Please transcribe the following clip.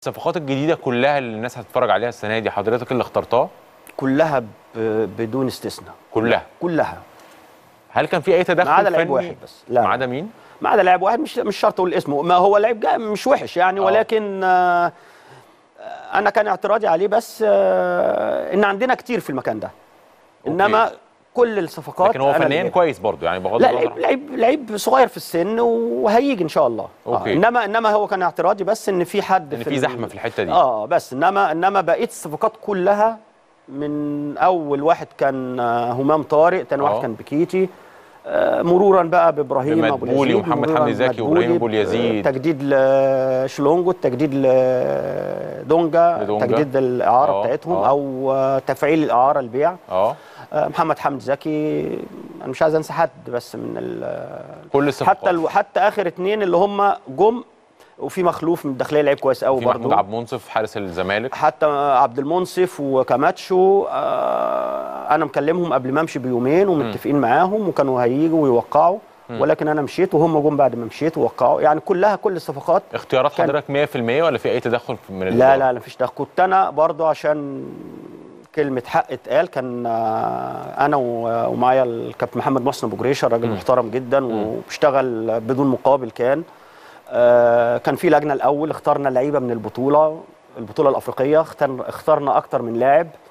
الصفقات الجديده كلها اللي الناس هتتفرج عليها السنه دي حضرتك اللي اخترتها كلها ب- بدون استثناء كلها كلها هل كان في اي تدخل ما عدا لعيب فني؟ واحد بس لا ما عدا مين ما عدا لاعب واحد مش مش شرط اقول اسمه ما هو لعيب جاي مش وحش يعني آه. ولكن آه، انا كان اعتراضي عليه بس آه، ان عندنا كتير في المكان ده أوكي. انما كل الصفقات لكن هو أنا اللي فنيا جايبها. كويس برضو يعني بغض لا النظر لعيب لعيب لعيب صغير في السن وهيجي ان شاء الله أوكي. آه. انما انما هو كان اعتراضي بس ان في حد ان في في ال- زحمه في الحته دي اه بس انما انما بقيه الصفقات كلها من اول واحد كان آه، همام طارق تاني آه. واحد كان بكيتي آه، مرورا بقى بابراهيم ابو بمدبولي اليزيد ومحمد مرورا حمدي زكي بمدبولي، وإبراهيم أبو اليزيد. آه، تجديد لشلونجو التجديد لدونجا لدونجا. تجديد الاعاره آه، بتاعتهم آه. او آه، تفعيل الاعاره البيع اه آه، محمد حمدي زكي انا مش عايز انسى حد بس من ال- كل الصفقات حتى ال- حتى اخر اتنين اللي هم جم وفي مخلوف من الداخليه لعيب كويس قوي في محمود برضه عبد المنصف حارس الزمالك حتى عبد المنصف وكاماتشو آه، انا مكلمهم قبل ما امشي بيومين ومتفقين معاهم وكانوا هييجوا ويوقعوا ولكن انا مشيت وهم جم بعد ما مشيت ووقعوا يعني كلها كل الصفقات اختيارات كان- حضرتك 100% ولا في اي تدخل من لا الإدارة؟ لا لا مفيش ده كنت انا برضو عشان كلمه حق اتقال كان آه، انا و- ومعايا الكابتن محمد محسن ابو جريشه راجل محترم جدا وبيشتغل بدون مقابل كان آه، كان في لجنه الاول اخترنا لعيبه من البطوله البطوله الافريقيه اختار- اخترنا اكتر من لاعب